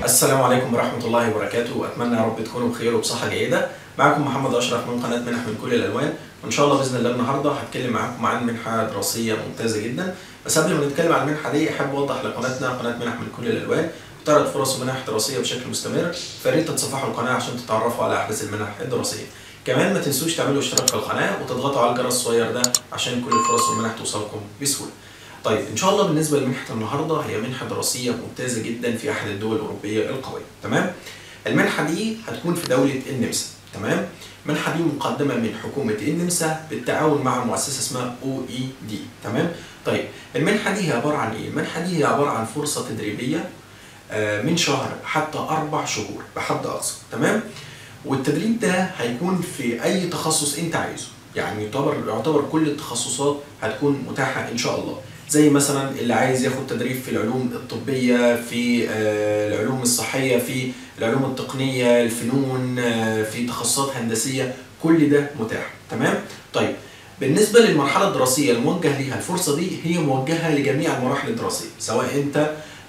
السلام عليكم ورحمة الله وبركاته وأتمنى يا رب تكونوا بخير وبصحة جيدة معكم محمد أشرف من قناة منح من كل الألوان وإن شاء الله بإذن الله النهاردة هتكلم معاكم عن منحة دراسية ممتازة جدا بس قبل ما نتكلم عن المنحة دي أحب أوضح لقناتنا قناة منح من كل الألوان بتعرض فرص ومنح دراسية بشكل مستمر فياريت تتصفحوا القناة عشان تتعرفوا على أحدث المنح الدراسية كمان ما تنسوش تعملوا اشتراك في القناة وتضغطوا على الجرس الصغير ده عشان كل الفرص والمنح توصلكم بسهولة طيب ان شاء الله بالنسبه لمنحه النهارده هي منحه دراسيه ممتازه جدا في احد الدول الاوروبيه القويه تمام المنحه دي هتكون في دوله النمسا تمام المنحه دي مقدمه من حكومه النمسا بالتعاون مع مؤسسه اسمها او اي دي تمام طيب المنحه دي هي عباره عن ايه المنحه دي هي عباره عن فرصه تدريبيه آه، من شهر حتى اربع شهور بحد اقصى تمام والتدريب ده هيكون في اي تخصص انت عايزه يعني يعتبر يعتبر كل التخصصات هتكون متاحه ان شاء الله زي مثلا اللي عايز ياخد تدريب في العلوم الطبية في آه، العلوم الصحية في العلوم التقنية الفنون آه، في تخصصات هندسية كل ده متاح تمام طيب بالنسبة للمرحلة الدراسية الموجه ليها الفرصة دي هي موجهة لجميع المراحل الدراسية سواء انت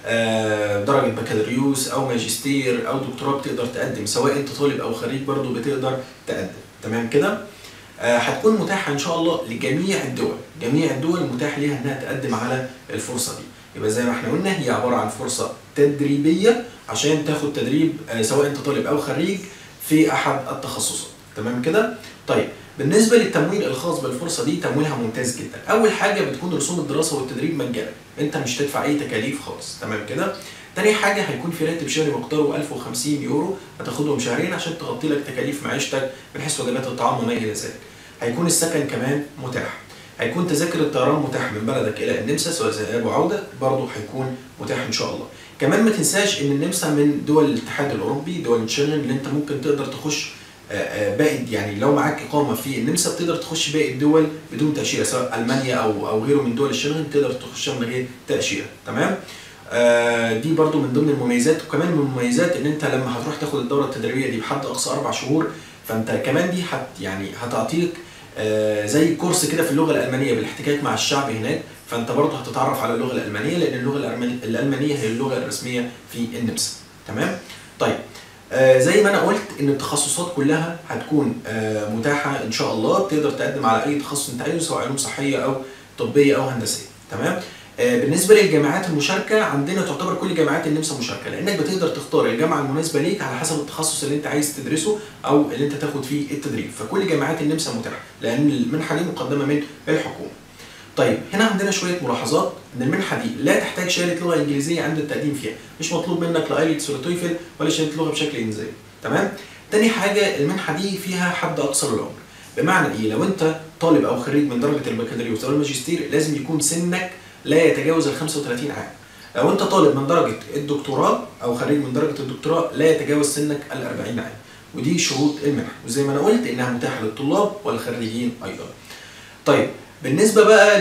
آه، درجة بكالوريوس او ماجستير او دكتوراه بتقدر تقدم سواء انت طالب او خريج برضو بتقدر تقدم تمام كده آه، هتكون متاحه ان شاء الله لجميع الدول جميع الدول متاح ليها انها تقدم على الفرصه دي يبقى زي ما احنا قلنا هي عباره عن فرصه تدريبيه عشان تاخد تدريب آه، سواء انت طالب او خريج في احد التخصصات تمام كده طيب بالنسبه للتمويل الخاص بالفرصه دي تمويلها ممتاز جدا اول حاجه بتكون رسوم الدراسه والتدريب مجانا انت مش تدفع اي تكاليف خالص تمام كده تاني حاجة هيكون في راتب شهري مقداره 1050 يورو هتاخدهم شهرين عشان تغطي لك تكاليف معيشتك من حيث وجبات الطعام وما إلى ذلك. هيكون السكن كمان متاح هيكون تذاكر الطيران متاح من بلدك الى النمسا سواء ذهاب وعوده برضه هيكون متاح ان شاء الله كمان ما تنساش ان النمسا من دول الاتحاد الاوروبي دول شنغن اللي انت ممكن تقدر تخش آه، آه، باقي يعني لو معاك اقامه في النمسا بتقدر تخش باقي الدول بدون تاشيره سواء المانيا او او غيره من دول الشنغن تقدر تخشها من غير تاشيره تمام آه، دي برضو من ضمن المميزات وكمان من المميزات ان انت لما هتروح تاخد الدوره التدريبيه دي بحد اقصى اربع شهور فانت كمان دي هت يعني هتعطيك آه، زي كورس كده في اللغه الالمانيه بالاحتكاك مع الشعب هناك فانت برضه هتتعرف على اللغه الالمانيه لان اللغه الألمانية- الالمانيه هي اللغه الرسميه في النمسا تمام طيب آه، زي ما انا قلت ان التخصصات كلها هتكون آه، متاحه ان شاء الله تقدر تقدم على اي تخصص انت عايزه سواء علوم صحيه او طبيه او هندسيه تمام آه، بالنسبه للجامعات المشاركه عندنا تعتبر كل جامعات النمسا مشاركه لانك بتقدر تختار الجامعه المناسبه ليك على حسب التخصص اللي انت عايز تدرسه او اللي انت تاخد فيه التدريب فكل جامعات النمسا متاحه لان المنحه دي مقدمه من الحكومه طيب هنا عندنا شويه ملاحظات ان المنحه دي لا تحتاج شهاده لغه انجليزيه عند التقديم فيها مش مطلوب منك لا ايلتس ولا تويفل ولا شهاده لغه بشكل انزالي تمام تاني حاجه المنحه دي فيها حد اقصى للعمر بمعنى ايه لو انت طالب او خريج من درجه البكالوريوس او الماجستير لازم يكون سنك لا يتجاوز ال 35 عام لو انت طالب من درجه الدكتوراه او خريج من درجه الدكتوراه لا يتجاوز سنك ال 40 عام ودي شروط المنحه وزي ما انا قلت انها متاحه للطلاب والخريجين ايضا طيب بالنسبه بقى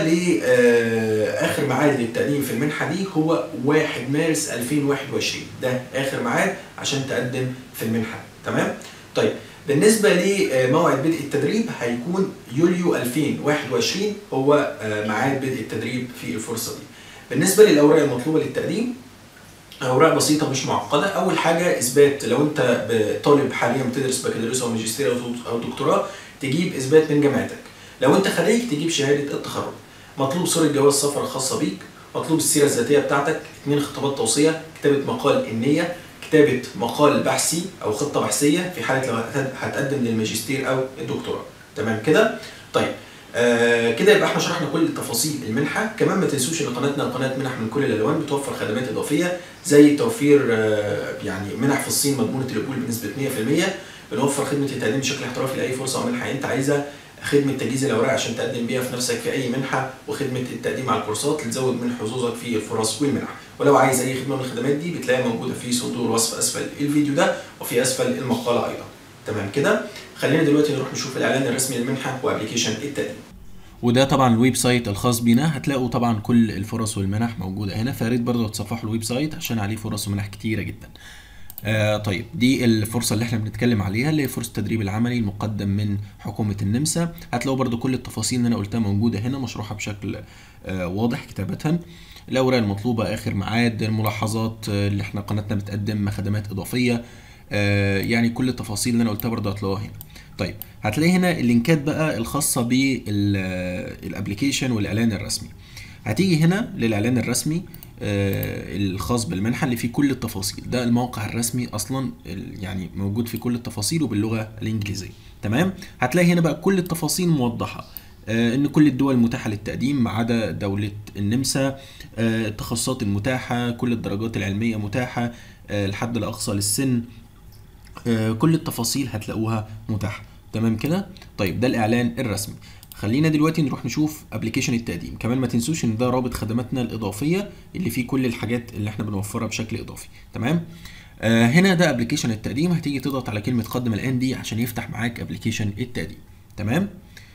لاخر ميعاد للتقديم في المنحه دي هو 1 مارس 2021 ده اخر ميعاد عشان تقدم في المنحه تمام طيب بالنسبه لموعد بدء التدريب هيكون يوليو 2021 هو آه، ميعاد بدء التدريب في الفرصه دي بالنسبه للاوراق المطلوبه للتقديم اوراق بسيطه مش معقده اول حاجه اثبات لو انت ب- طالب حاليا بتدرس بكالوريوس او ماجستير او او دكتوراه تجيب اثبات من جامعتك لو انت خريج تجيب شهاده التخرج مطلوب صوره جواز سفر خاصه بيك مطلوب السيره الذاتيه بتاعتك اثنين خطابات توصيه كتابه مقال النيه كتابه مقال بحثي او خطه بحثيه في حاله لو هت- هتقدم للماجستير او الدكتوراه تمام كده طيب آه كده يبقى احنا شرحنا كل تفاصيل المنحه كمان ما تنسوش ان قناتنا قناه منح من كل الالوان بتوفر خدمات اضافيه زي توفير آه يعني منح في الصين مضمونه القبول بنسبه 100% بنوفر خدمه التقديم بشكل احترافي لاي فرصه او منحه انت عايزها خدمه تجهيز الاوراق عشان تقدم بيها في نفسك في اي منحه وخدمه التقديم على الكورسات لتزود من حظوظك في الفرص والمنح ولو عايز اي خدمه من الخدمات دي بتلاقيها موجوده في صندوق الوصف اسفل الفيديو ده وفي اسفل المقاله ايضا تمام كده خلينا دلوقتي نروح نشوف الاعلان الرسمي للمنحه وابلكيشن التقديم وده طبعا الويب سايت الخاص بينا هتلاقوا طبعا كل الفرص والمنح موجوده هنا فياريت برضه تصفحوا الويب سايت عشان عليه فرص ومنح كتيره جدا آه طيب دي الفرصة اللي احنا بنتكلم عليها اللي هي فرصة التدريب العملي المقدم من حكومة النمسا هتلاقوا برضو كل التفاصيل اللي انا قلتها موجودة هنا مشروحة بشكل آه واضح كتابة الاوراق المطلوبه اخر ميعاد الملاحظات آه، اللي احنا قناتنا بتقدم خدمات اضافيه آه، يعني كل التفاصيل اللي انا قلتها برضه هتلاقوها هنا طيب هتلاقي هنا اللينكات بقى الخاصه بالابلكيشن والاعلان الرسمي هتيجي هنا للاعلان الرسمي آه، الخاص بالمنحه اللي فيه كل التفاصيل ده الموقع الرسمي اصلا ال- يعني موجود في كل التفاصيل وباللغه الانجليزيه تمام هتلاقي هنا بقى كل التفاصيل موضحه آه، ان كل الدول متاحه للتقديم ما عدا دوله النمسا آه، التخصصات المتاحه كل الدرجات العلميه متاحه آه، الحد الاقصى للسن آه، كل التفاصيل هتلاقوها متاحه تمام كده طيب ده الاعلان الرسمي خلينا دلوقتي نروح نشوف ابلكيشن التقديم كمان ما تنسوش ان ده رابط خدماتنا الاضافيه اللي فيه كل الحاجات اللي احنا بنوفرها بشكل اضافي تمام آه هنا ده ابلكيشن التقديم هتيجي تضغط على كلمه قدم الان دي عشان يفتح معاك ابلكيشن التقديم تمام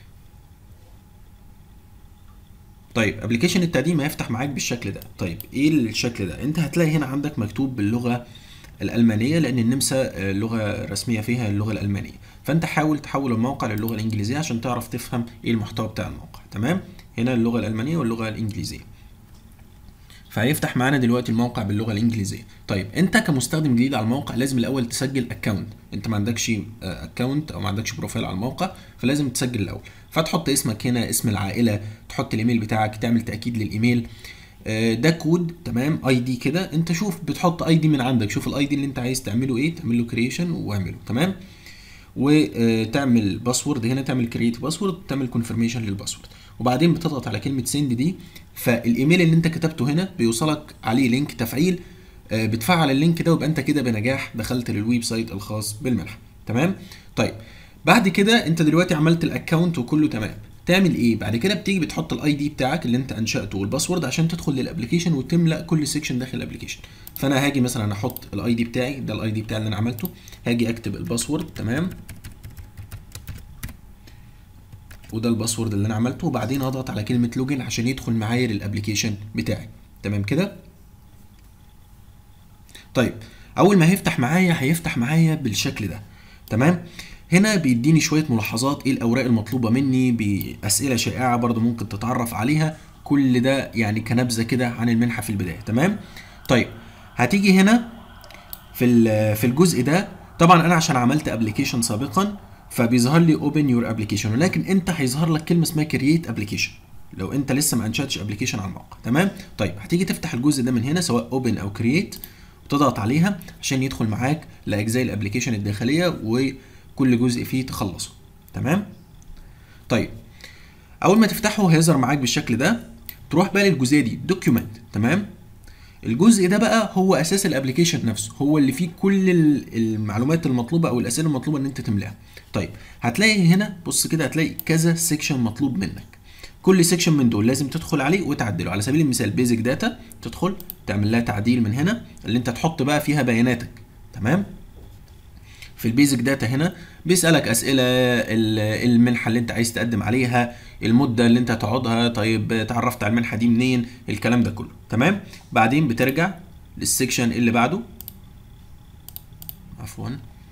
طيب ابلكيشن التقديم هيفتح معاك بالشكل ده طيب ايه الشكل ده انت هتلاقي هنا عندك مكتوب باللغه الالمانيه لان النمسا آه، لغه رسميه فيها اللغه الالمانيه فانت حاول تحول الموقع للغه الانجليزيه عشان تعرف تفهم ايه المحتوى بتاع الموقع تمام هنا اللغه الالمانيه واللغه الانجليزيه فهيفتح معانا دلوقتي الموقع باللغه الانجليزيه طيب انت كمستخدم جديد على الموقع لازم الاول تسجل اكونت انت ما عندكش اكونت او ما عندكش بروفايل على الموقع فلازم تسجل الاول فتحط اسمك هنا اسم العائله تحط الايميل بتاعك تعمل تاكيد للايميل آه، ده كود تمام اي دي كده انت شوف بتحط اي دي من عندك شوف الاي دي اللي انت عايز تعمله ايه تعمل له كرييشن واعمله تمام وتعمل باسورد هنا تعمل كرييت باسورد تعمل كونفirmation للباسورد وبعدين بتضغط على كلمه سند دي فالايميل اللي انت كتبته هنا بيوصلك عليه لينك تفعيل آه، بتفعل اللينك ده ويبقى انت كده بنجاح دخلت للويب سايت الخاص بالمنحه تمام طيب بعد كده انت دلوقتي عملت الاكونت وكله تمام تعمل ايه بعد كده بتيجي بتحط الاي دي بتاعك اللي انت انشاته والباسورد عشان تدخل للابلكيشن وتملا كل سيكشن داخل الابلكيشن فانا هاجي مثلا احط الاي دي بتاعي ده الاي دي بتاعي اللي انا عملته هاجي اكتب الباسورد تمام وده الباسورد اللي انا عملته وبعدين هضغط على كلمه لوجن عشان يدخل معايا للابلكيشن بتاعي تمام كده طيب اول ما هيفتح معايا هيفتح معايا بالشكل ده تمام هنا بيديني شويه ملاحظات ايه الاوراق المطلوبه مني باسئله شائعه برضو ممكن تتعرف عليها كل ده يعني كنبذه كده عن المنحه في البدايه تمام طيب هتيجي هنا في ال- في الجزء ده طبعا انا عشان عملت ابلكيشن سابقا فبيظهر لي اوبن يور ابلكيشن ولكن انت هيظهر لك كلمه اسمها كرييت ابلكيشن لو انت لسه ما انشاتش ابلكيشن على الموقع تمام طيب هتيجي تفتح الجزء ده من هنا سواء اوبن او كرييت وتضغط عليها عشان يدخل معاك لاجزاء الابلكيشن الداخليه وكل جزء فيه تخلصه تمام طيب اول ما تفتحه هيظهر معاك بالشكل ده تروح بقى للجزئيه دي دوكيومنت تمام الجزء ده بقى هو اساس الابلكيشن نفسه هو اللي فيه كل ال- المعلومات المطلوبه او الاسئله المطلوبه ان انت تملاها طيب هتلاقي هنا بص كده هتلاقي كذا سيكشن مطلوب منك كل سيكشن من دول لازم تدخل عليه وتعدله على سبيل المثال بيزك داتا تدخل تعمل لها تعديل من هنا اللي انت تحط بقى فيها بياناتك تمام في البيزك داتا هنا بيسألك أسئلة ال- المنحة اللي أنت عايز تقدم عليها المدة اللي أنت هتقعدها طيب اتعرفت على المنحة دي منين الكلام ده كله تمام بعدين بترجع للسكشن اللي بعده عفوا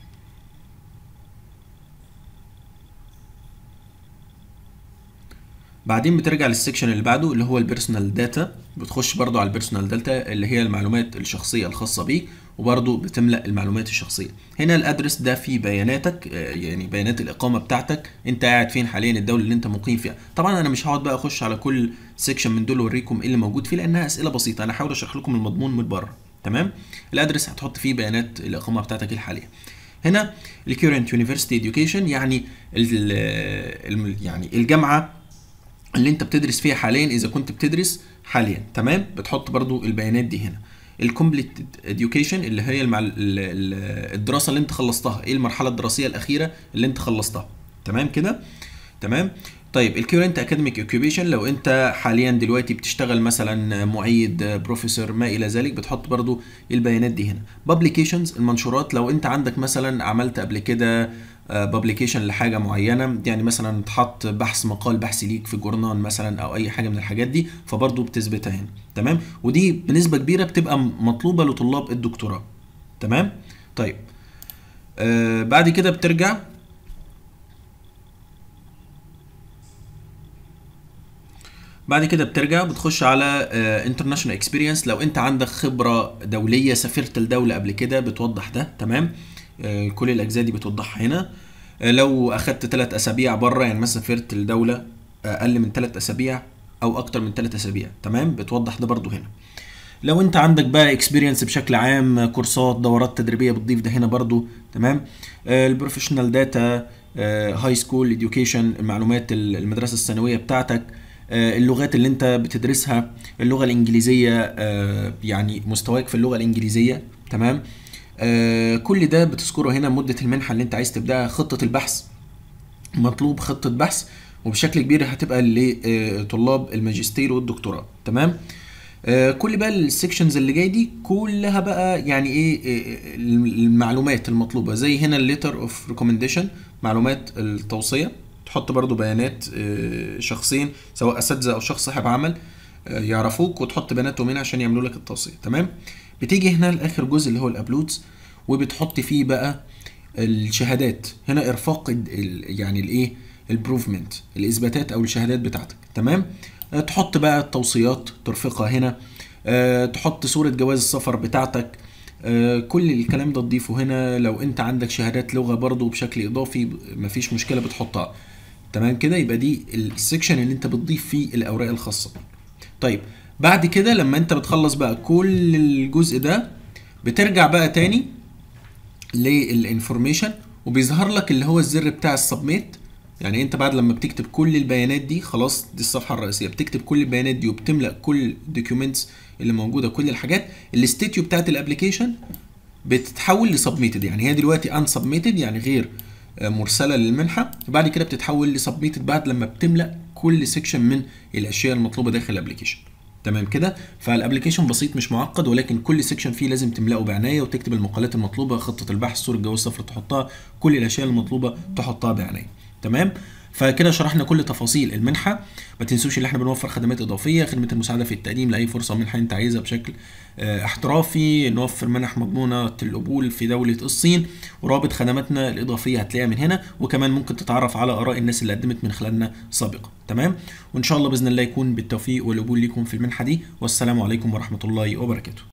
بعدين بترجع للسكشن اللي بعده اللي هو البيرسونال داتا بتخش برضو على البيرسونال داتا اللي هي المعلومات الشخصيه الخاصه بيك وبرضو بتملا المعلومات الشخصيه هنا الادرس ده فيه بياناتك آه، يعني بيانات الاقامه بتاعتك انت قاعد فين حاليا الدوله اللي انت مقيم فيها طبعا انا مش هقعد بقى اخش على كل سيكشن من دول واوريكم ايه اللي موجود فيه لانها اسئله بسيطه انا هحاول اشرح لكم المضمون من بره تمام الادرس هتحط فيه بيانات الاقامه بتاعتك الحاليه هنا الكيورنت يونيفرسيتي اديوكيشن يعني ال ال- يعني الجامعه اللي انت بتدرس فيها حاليا اذا كنت بتدرس حاليا تمام بتحط برضو البيانات دي هنا الكومبليت اديوكيشن اللي هي المع... ال- ال- الدراسه اللي انت خلصتها ايه المرحله الدراسيه الاخيره اللي انت خلصتها تمام كده تمام طيب الكيورنت اكاديميك اوكيوبيشن لو انت حاليا دلوقتي بتشتغل مثلا معيد بروفيسور ما الى ذلك بتحط برضو البيانات دي هنا بابليكيشنز المنشورات لو انت عندك مثلا عملت قبل كده بابليكيشن لحاجه معينه يعني مثلا تحط بحث مقال بحث ليك في جورنال مثلا او اي حاجه من الحاجات دي فبرضو بتثبتها هنا تمام ودي بنسبه كبيره بتبقى مطلوبه لطلاب الدكتوراه تمام طيب آه بعد كده بترجع بعد كده بترجع بتخش على انترناشونال اكسبيرينس لو انت عندك خبره دوليه سافرت لدوله قبل كده بتوضح ده تمام آه، كل الاجزاء دي بتوضحها هنا آه، لو اخدت ثلاث اسابيع بره يعني مثلا سافرت لدوله اقل من ثلاث اسابيع او اكتر من ثلاث اسابيع تمام بتوضح ده برضو هنا لو انت عندك بقى اكسبيرينس بشكل عام كورسات دورات تدريبيه بتضيف ده هنا برضو تمام البروفيشنال داتا هاي سكول اديوكيشن المعلومات ال- المدرسه الثانويه بتاعتك آه، اللغات اللي انت بتدرسها اللغه الانجليزيه آه، يعني مستواك في اللغه الانجليزيه تمام آه، كل ده بتذكره هنا مده المنحه اللي انت عايز تبداها خطه البحث مطلوب خطه بحث وبشكل كبير هتبقى لطلاب الماجستير والدكتوراه تمام آه، كل بقى السكشنز اللي جاي دي كلها بقى يعني ايه آه، المعلومات المطلوبه زي هنا الليتر اوف ريكومنديشن معلومات التوصيه تحط برضو بيانات آه، شخصين سواء اساتذه او شخص صاحب عمل آه، يعرفوك وتحط بياناتهم هنا عشان يعملوا لك التوصيه تمام بتيجي هنا لاخر جزء اللي هو الابلودز وبتحط فيه بقى الشهادات هنا ارفاق ال- ال- يعني الايه البروفمنت الاثباتات او الشهادات بتاعتك تمام آه، تحط بقى التوصيات ترفقها هنا آه، تحط صورة جواز السفر بتاعتك آه، كل الكلام ده تضيفه هنا لو انت عندك شهادات لغة برضو بشكل اضافي ب- مفيش مشكلة بتحطها تمام كده يبقى دي السكشن اللي انت بتضيف فيه الاوراق الخاصة طيب بعد كده لما انت بتخلص بقى كل الجزء ده بترجع بقى تاني للانفورميشن وبيظهر لك اللي هو الزر بتاع السبميت يعني انت بعد لما بتكتب كل البيانات دي خلاص دي الصفحه الرئيسيه بتكتب كل البيانات دي وبتملا كل الدوكيومنتس اللي موجوده كل الحاجات الاستيتيو بتاعت الابلكيشن بتتحول لسبميتد يعني هي دلوقتي ان سبميتد يعني غير آه، مرسله للمنحه وبعد كده بتتحول لسبميتد بعد لما بتملا كل سيكشن من الاشياء المطلوبه داخل الابلكيشن تمام كده فالابلكيشن بسيط مش معقد ولكن كل سيكشن فيه لازم تملاه بعنايه وتكتب المقالات المطلوبه خطه البحث صوره جواز السفر تحطها كل الاشياء المطلوبه تحطها بعنايه تمام فكده شرحنا كل تفاصيل المنحه ما تنسوش ان احنا بنوفر خدمات اضافيه خدمه المساعده في التقديم لاي فرصه منحه انت عايزها بشكل آه، احترافي نوفر منح مضمونه القبول في دوله الصين ورابط خدماتنا الاضافيه هتلاقيها من هنا وكمان ممكن تتعرف على اراء الناس اللي قدمت من خلالنا سابقا تمام وان شاء الله باذن الله يكون بالتوفيق والقبول ليكم في المنحه دي والسلام عليكم ورحمه الله وبركاته